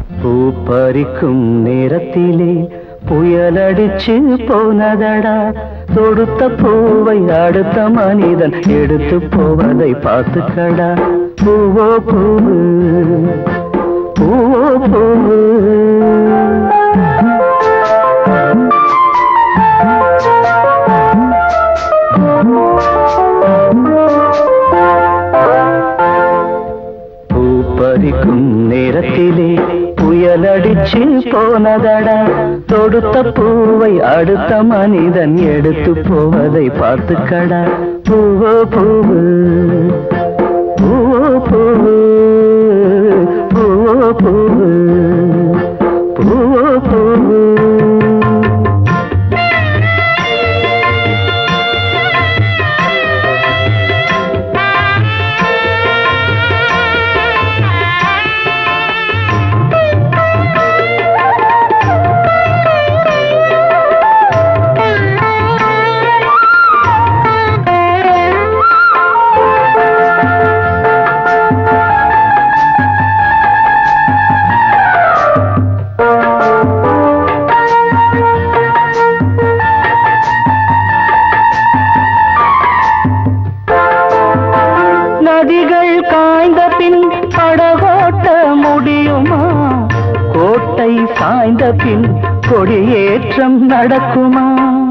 பூ பறிக்கும் நேரத்திலே புயலடிச்சு போனதடா தொடுத்த பூவை அடுத்த மனிதன் எடுத்து போவதை பார்த்துக்கடா பூவோ பூவு பூவோ பூவு பூ பறிக்கும் நேரத்திலே புயலடிச்சு போனதடா தொடுத்த பூவை அடுத்த மனிதன் எடுத்து போவதை பார்த்துக்கடா பூவோ பூவு பூவோ பூவு பூவோ பூவு பூவோ பூவு நதிகள் காய்ந்த பின் படகோட்ட முடியுமா கோட்டை சாய்ந்த பின் கொடியேற்றம் நடக்குமா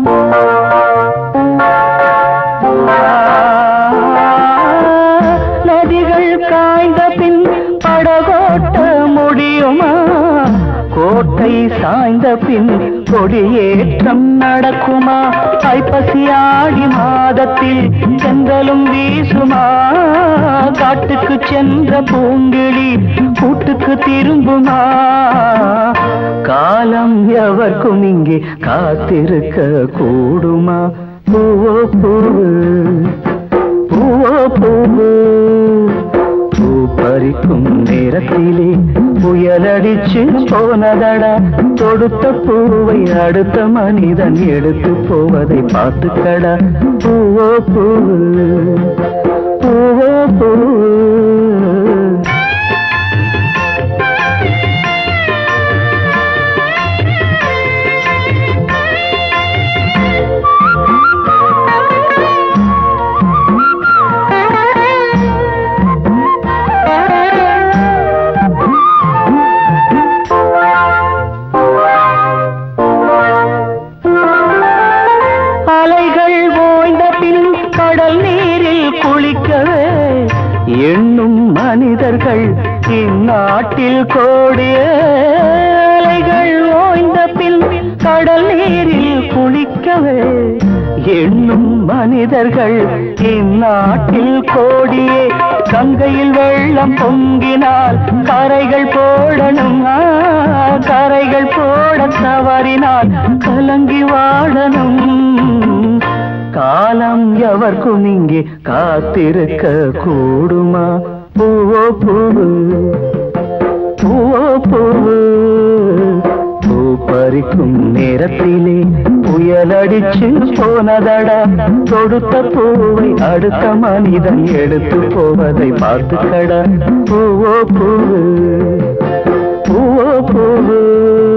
நதிகள் காய்ந்த பின் படகோட்ட முடியுமா கோட்டை சாய்ந்த பின் கொடியேற்றம் நடக்குமா ஐப்பசி ஆடி மாதத்தில் சென்றலும் வீசுமா காட்டுக்கு சென்ற பூங்கிழி கூட்டுக்கு திரும்புமா காலம் எவர்க்கும் இங்கே காத்திருக்க கூடுமா பூவோ பூவு பூவோ பூவு பூ பறிக்கும் நேரத்திலே புயலடிச்சு போனதடா தொடுத்த பூவை அடுத்த மனிதன் எடுத்து போவதை பார்த்துக்கடா பூவோ பூவு பூவோ பூவு அலைகள் ஓய்ந்த பின் கடல் நீரில் குளிக்கவே எண்ணும் மனிதர்கள் இந்நாட்டில் கோடிய அலைகள் ஓய்ந்த பின் கடல் நீரில் குளிக்கவே எண்ணும் மனிதர்கள் இந்நாட்டில் கோடியே கங்கையில் வெள்ளம் பொங்கினால் கரைகள் போடணும் ஆ, கரைகள் போட தவறினால் கலங்கி வாழணும் காலம் எவர்க்கும் இங்கே காத்திருக்க கூடுமா பூவோ பூவு பூவோ பூவு பூ பறிக்கும் நேரத்திலே புயலடிச்சு போனதடா தொடுத்த பூவை அடுத்த மனிதன் எடுத்து போவதை பார்த்துக்கடா பூவோ பூவு பூவோ பூவு